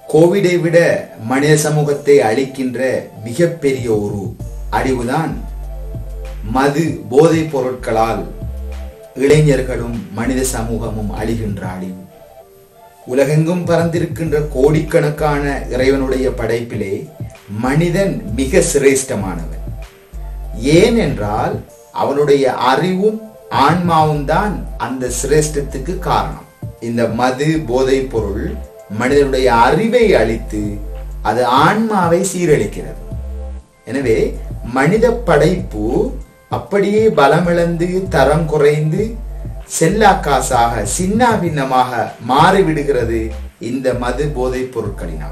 கோவிடை விட மனித சமூகத்தை அழிக்கின்ற மிகப்பெரிய ஒரு அழிவுதான் மது போதைப் பொருட்களால் இளைஞர்களும் மனித சமூகமும் அழிகின்ற அழிவு உலகெங்கும் பறந்திருக்கின்ற கோடிக்கணக்கான இறைவனுடைய படைப்பிலே மனிதன் மிக சிரேஷ்டமானவன் ஏன் என்றால் அவனுடைய அறிவும் ஆன்மாவும் தான் அந்த சிரேஷ்டத்துக்கு காரணம் இந்த மது போதைப் பொருள் மனிதனுடைய அறிவை அழித்து அது ஆன்மாவை சீரழிக்கிறது எனவே மனித படைப்பு அப்படியே பலமிழந்து தரம் குறைந்து செல்லாக்காசாக சின்ன பின்னமாக மாறிவிடுகிறது இந்த மது போதைப் பொருட்களினால்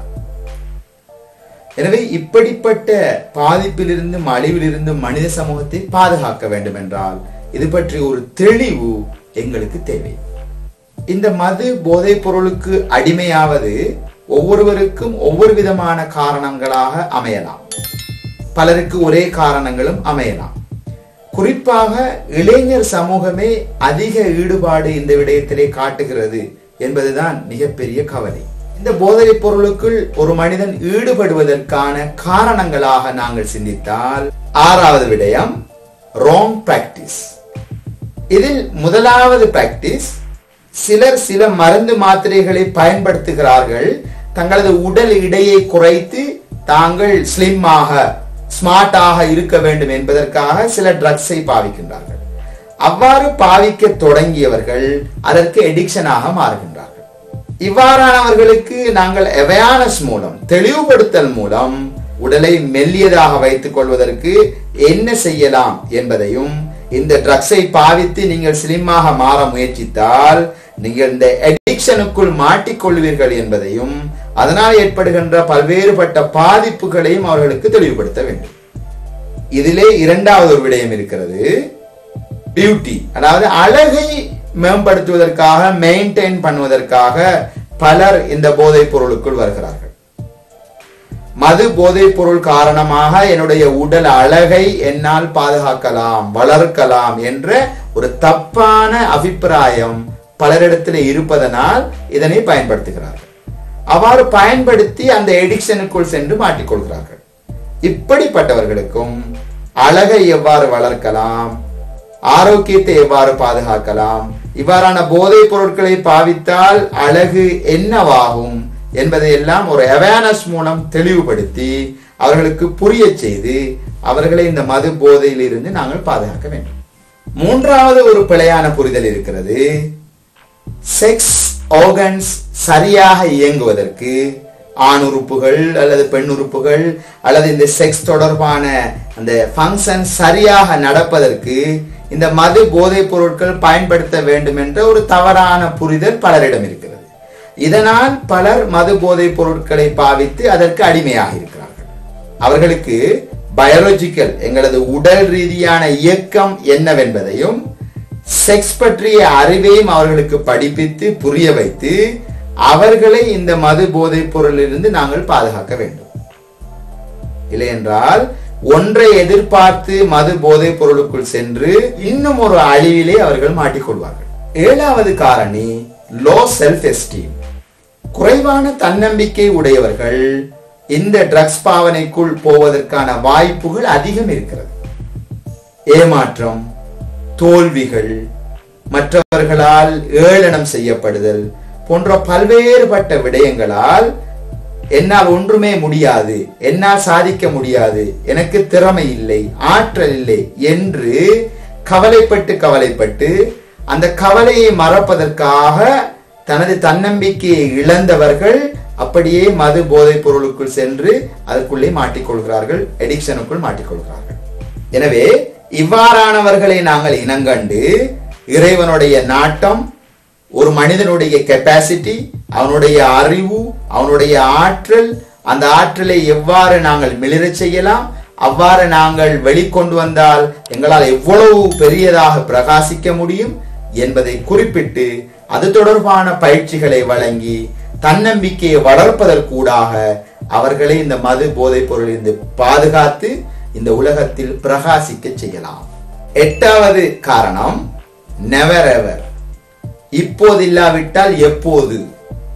எனவே இப்படிப்பட்ட பாதிப்பிலிருந்தும் அழிவிலிருந்தும் மனித சமூகத்தை பாதுகாக்க வேண்டும் என்றால் இது பற்றி ஒரு தெளிவு எங்களுக்கு தேவை இந்த மது போதைப் பொருளுக்கு அடிமையாவது ஒவ்வொருவருக்கும் ஒவ்வொரு விதமான காரணங்களாக அமையலாம் பலருக்கு ஒரே காரணங்களும் அமையலாம் குறிப்பாக இளைஞர் சமூகமே அதிக ஈடுபாடு இந்த விடயத்திலே காட்டுகிறது என்பதுதான் மிகப்பெரிய கவலை இந்த போதைப் பொருளுக்குள் ஒரு மனிதன் ஈடுபடுவதற்கான காரணங்களாக நாங்கள் சிந்தித்தால் ஆறாவது விடயம் ராங் பிராக்டிஸ் இதில் முதலாவது பிராக்டிஸ் சிலர் சில மருந்து மாத்திரைகளை பயன்படுத்துகிறார்கள் தங்களது உடல் எடையை குறைத்து தாங்கள் ஸ்லிம்மாக ஸ்மார்ட்டாக இருக்க வேண்டும் என்பதற்காக சில ட்ரக்ஸை பாவிக்கின்றார்கள் அவ்வாறு பாவிக்க தொடங்கியவர்கள் அதற்கு எடிக்ஷனாக மாறுகின்றார்கள் இவ்வாறானவர்களுக்கு நாங்கள் அவேர்னஸ் மூலம் தெளிவுபடுத்தல் மூலம் உடலை மெல்லியதாக வைத்துக் கொள்வதற்கு என்ன செய்யலாம் என்பதையும் இந்த ட்ரக்ஸை பாவித்து நீங்கள் ஸ்லிம்மாக மாற முயற்சித்தால் நீங்கள் இந்த அடிக்ஷனுக்குள் மாட்டிக்கொள்வீர்கள் என்பதையும் அதனால் ஏற்படுகின்ற பல்வேறுபட்ட பாதிப்புகளையும் அவர்களுக்கு தெளிவுபடுத்த வேண்டும் இதிலே இரண்டாவது ஒரு விடயம் இருக்கிறது பியூட்டி அதாவது அழகை மேம்படுத்துவதற்காக மெயின்டைன் பண்ணுவதற்காக பலர் இந்த போதைப் பொருளுக்குள் வருகிறார்கள் மது போதைப் பொருள் காரணமாக என்னுடைய உடல் அழகை என்னால் பாதுகாக்கலாம் வளர்க்கலாம் என்ற ஒரு தப்பான அபிப்பிராயம் பலரிடத்தில் இருப்பதனால் இதனை பயன்படுத்துகிறார்கள் அவ்வாறு பயன்படுத்தி அந்த எடிக்ஷனுக்குள் சென்று மாட்டிக்கொள்கிறார்கள் இப்படிப்பட்டவர்களுக்கும் அழகை எவ்வாறு வளர்க்கலாம் ஆரோக்கியத்தை எவ்வாறு பாதுகாக்கலாம் இவ்வாறான போதைப் பொருட்களை பாவித்தால் அழகு என்னவாகும் என்பதை எல்லாம் ஒரு அவேர்னஸ் மூலம் தெளிவுபடுத்தி அவர்களுக்கு புரிய செய்து அவர்களை இந்த மது போதையில் இருந்து நாங்கள் பாதுகாக்க வேண்டும் மூன்றாவது ஒரு பிழையான புரிதல் இருக்கிறது செக்ஸ் ஆர்கன்ஸ் சரியாக இயங்குவதற்கு ஆண் உறுப்புகள் அல்லது பெண் உறுப்புகள் அல்லது இந்த செக்ஸ் தொடர்பான அந்த ஃபங்க்ஷன் சரியாக நடப்பதற்கு இந்த மது போதைப் பொருட்கள் பயன்படுத்த வேண்டும் என்ற ஒரு தவறான புரிதல் பலரிடம் இருக்கிறது இதனால் பலர் மது போதைப் பொருட்களை பாவித்து அதற்கு அடிமையாக இருக்கிறார்கள் அவர்களுக்கு பயாலஜிக்கல் எங்களது உடல் ரீதியான இயக்கம் என்னவென்பதையும் செக்ஸ் பற்றிய அறிவையும் அவர்களுக்கு படிப்பித்து புரிய வைத்து அவர்களை இந்த மது போதைப் பொருளிலிருந்து நாங்கள் பாதுகாக்க வேண்டும் இல்லை என்றால் ஒன்றை எதிர்பார்த்து மது போதைப் பொருளுக்குள் சென்று இன்னும் ஒரு அழிவிலே அவர்கள் மாட்டிக்கொள்வார்கள் ஏழாவது காரணி லோ செல்ஃப் எஸ்டீம் குறைவான தன்னம்பிக்கை உடையவர்கள் இந்த ட்ரக்ஸ் பாவனைக்குள் போவதற்கான வாய்ப்புகள் அதிகம் இருக்கிறது ஏமாற்றம் தோல்விகள் மற்றவர்களால் ஏளனம் செய்யப்படுதல் போன்ற பல்வேறுபட்ட விடயங்களால் என்னால் ஒன்றுமே முடியாது என்னால் சாதிக்க முடியாது எனக்கு திறமை இல்லை ஆற்றல் இல்லை என்று கவலைப்பட்டு கவலைப்பட்டு அந்த கவலையை மறப்பதற்காக தனது தன்னம்பிக்கையை இழந்தவர்கள் அப்படியே மது போதைப் பொருளுக்குள் சென்று அதற்குள்ளே மாட்டிக்கொள்கிறார்கள் எடிக்ஷனுக்குள் மாட்டிக்கொள்கிறார்கள் எனவே இவ்வாறானவர்களை நாங்கள் இனங்கண்டு இறைவனுடைய நாட்டம் ஒரு மனிதனுடைய கெப்பாசிட்டி அவனுடைய அறிவு அவனுடைய ஆற்றல் அந்த ஆற்றலை எவ்வாறு நாங்கள் மிளிரச் செய்யலாம் அவ்வாறு நாங்கள் வெளிக்கொண்டு வந்தால் எங்களால் எவ்வளவு பெரியதாக பிரகாசிக்க முடியும் என்பதை குறிப்பிட்டு அது தொடர்பான பயிற்சிகளை வழங்கி தன்னம்பிக்கையை வளர்ப்பதற்கூடாக அவர்களை இந்த மது போதைப் பொருளிலிருந்து பாதுகாத்து இந்த உலகத்தில் பிரகாசிக்க செய்யலாம் எட்டாவது காரணம் நெவர் எவர் இப்போது இல்லாவிட்டால் எப்போது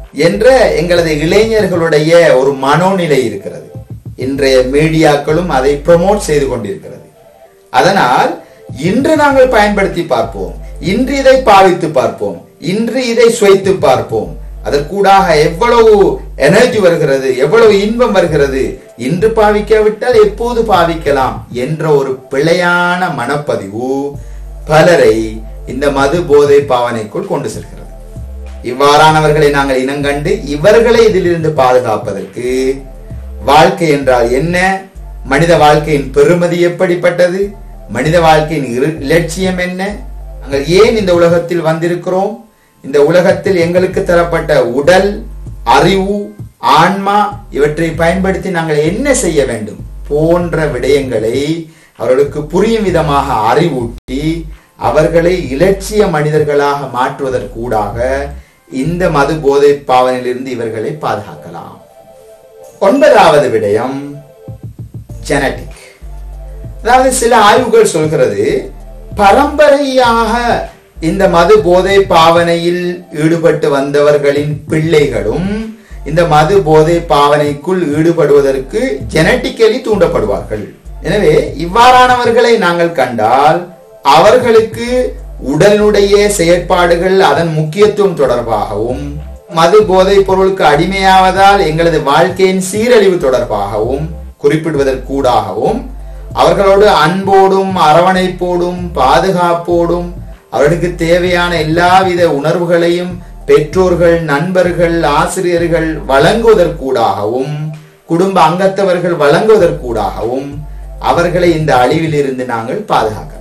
என்ற எங்களது இளைஞர்களுடைய ஒரு மனோநிலை இருக்கிறது இன்றைய மீடியாக்களும் அதை ப்ரமோட் செய்து கொண்டிருக்கிறது அதனால் இன்று நாங்கள் பயன்படுத்தி பார்ப்போம் இன்று இதை பாவித்து பார்ப்போம் இன்று இதை சுவைத்து பார்ப்போம் அதற்கூடாக எவ்வளவு எனர்ஜி வருகிறது எவ்வளவு இன்பம் வருகிறது இன்று பாவிக்காவிட்டால் எப்போது பாவிக்கலாம் என்ற ஒரு பிழையான மனப்பதிவு பலரை இந்த மது போதை பாவனைக்குள் கொண்டு செல்கிறது இவ்வாறானவர்களை நாங்கள் இனங்கண்டு இவர்களை இதிலிருந்து பாதுகாப்பதற்கு வாழ்க்கை என்றால் என்ன மனித வாழ்க்கையின் பெருமதி எப்படிப்பட்டது மனித வாழ்க்கையின் இரு- இலட்சியம் என்ன நாங்கள் ஏன் இந்த உலகத்தில் வந்திருக்கிறோம் இந்த உலகத்தில் எங்களுக்கு தரப்பட்ட உடல் அறிவு ஆன்மா இவற்றை பயன்படுத்தி நாங்கள் என்ன செய்ய வேண்டும் போன்ற விடயங்களை அவர்களுக்கு புரியும் விதமாக அறிவூட்டி அவர்களை இலட்சிய மனிதர்களாக மாற்றுவதற்கூடாக இந்த மது போதை பாவனையிலிருந்து இவர்களை பாதுகாக்கலாம் ஒன்பதாவது விடயம் ஜெனடிக் அதாவது சில ஆய்வுகள் சொல்கிறது பரம்பரையாக இந்த மது போதை பாவனையில் ஈடுபட்டு வந்தவர்களின் பிள்ளைகளும் இந்த மது போதை பாவனைக்குள் ஈடுபடுவதற்கு ஜெனட்டிக்கலி தூண்டப்படுவார்கள் எனவே இவ்வாறானவர்களை நாங்கள் கண்டால் அவர்களுக்கு உடலுடைய செயற்பாடுகள் அதன் முக்கியத்துவம் தொடர்பாகவும் மது போதைப் பொருளுக்கு அடிமையாவதால் எங்களது வாழ்க்கையின் சீரழிவு தொடர்பாகவும் குறிப்பிடுவதற்கூடாகவும் அவர்களோடு அன்போடும் அரவணைப்போடும் பாதுகாப்போடும் அவர்களுக்கு தேவையான எல்லாவித உணர்வுகளையும் பெற்றோர்கள் நண்பர்கள் ஆசிரியர்கள் வழங்குவதற்கூடாகவும் குடும்ப அங்கத்தவர்கள் வழங்குவதற்கூடாகவும் அவர்களை இந்த அழிவிலிருந்து நாங்கள் பாதுகாக்கலாம்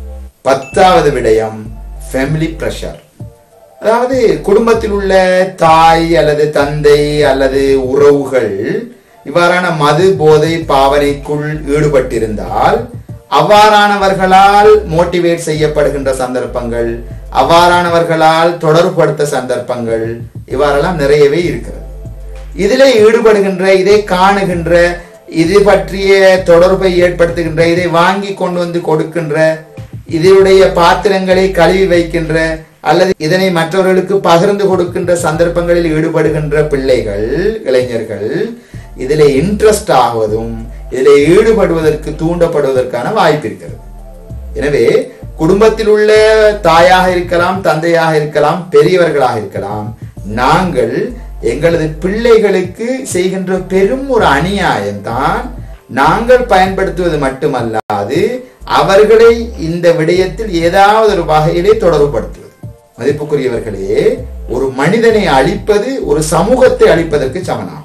பத்தாவது விடயம் ஃபேமிலி பிரஷர் அதாவது குடும்பத்தில் உள்ள தாய் அல்லது தந்தை அல்லது உறவுகள் இவ்வாறான மது போதை பாவனைக்குள் ஈடுபட்டிருந்தால் அவ்வாறானவர்களால் மோட்டிவேட் செய்யப்படுகின்ற சந்தர்ப்பங்கள் அவ்வாறானவர்களால் தொடர்புபடுத்த சந்தர்ப்பங்கள் இவ்வாறெல்லாம் நிறையவே இருக்கிறது இதிலே ஈடுபடுகின்ற இதை காணுகின்ற இது பற்றிய தொடர்பை ஏற்படுத்துகின்ற இதை வாங்கி கொண்டு வந்து கொடுக்கின்ற இதனுடைய பாத்திரங்களை கழுவி வைக்கின்ற அல்லது இதனை மற்றவர்களுக்கு பகிர்ந்து கொடுக்கின்ற சந்தர்ப்பங்களில் ஈடுபடுகின்ற பிள்ளைகள் இளைஞர்கள் இதில் இன்ட்ரெஸ்ட் ஆகுவதும் இதில் ஈடுபடுவதற்கு தூண்டப்படுவதற்கான வாய்ப்பு இருக்கிறது எனவே குடும்பத்தில் உள்ள தாயாக இருக்கலாம் தந்தையாக இருக்கலாம் பெரியவர்களாக இருக்கலாம் நாங்கள் எங்களது பிள்ளைகளுக்கு செய்கின்ற பெரும் ஒரு அநியாயம்தான் நாங்கள் பயன்படுத்துவது மட்டுமல்லாது அவர்களை இந்த விடயத்தில் ஏதாவது ஒரு வகையிலே தொடர்புபடுத்துவது மதிப்புக்குரியவர்களே ஒரு மனிதனை அழிப்பது ஒரு சமூகத்தை அழிப்பதற்கு சமனாகும்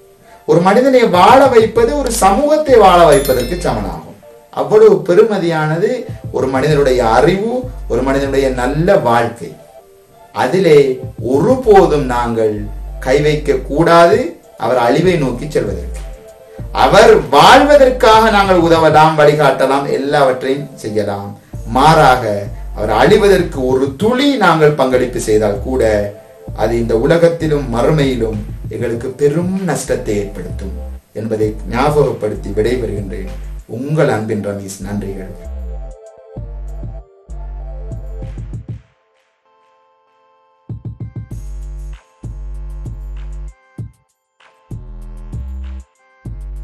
ஒரு மனிதனை வாழ வைப்பது ஒரு சமூகத்தை வாழ வைப்பதற்கு சமனாகும் அவ்வளவு பெருமதியானது ஒரு மனிதனுடைய அறிவு ஒரு மனிதனுடைய நல்ல வாழ்க்கை அதிலே ஒருபோதும் நாங்கள் கை வைக்க கூடாது அவர் அழிவை நோக்கி செல்வதற்கு அவர் வாழ்வதற்காக நாங்கள் உதவலாம் வழிகாட்டலாம் எல்லாவற்றையும் செய்யலாம் மாறாக அவர் அழிவதற்கு ஒரு துளி நாங்கள் பங்களிப்பு செய்தால் கூட அது இந்த உலகத்திலும் மறுமையிலும் எங்களுக்கு பெரும் நஷ்டத்தை ஏற்படுத்தும் என்பதை ஞாபகப்படுத்தி விடைபெறுகின்றேன் உங்கள் அன்பின் ரமேஷ் நன்றிகள்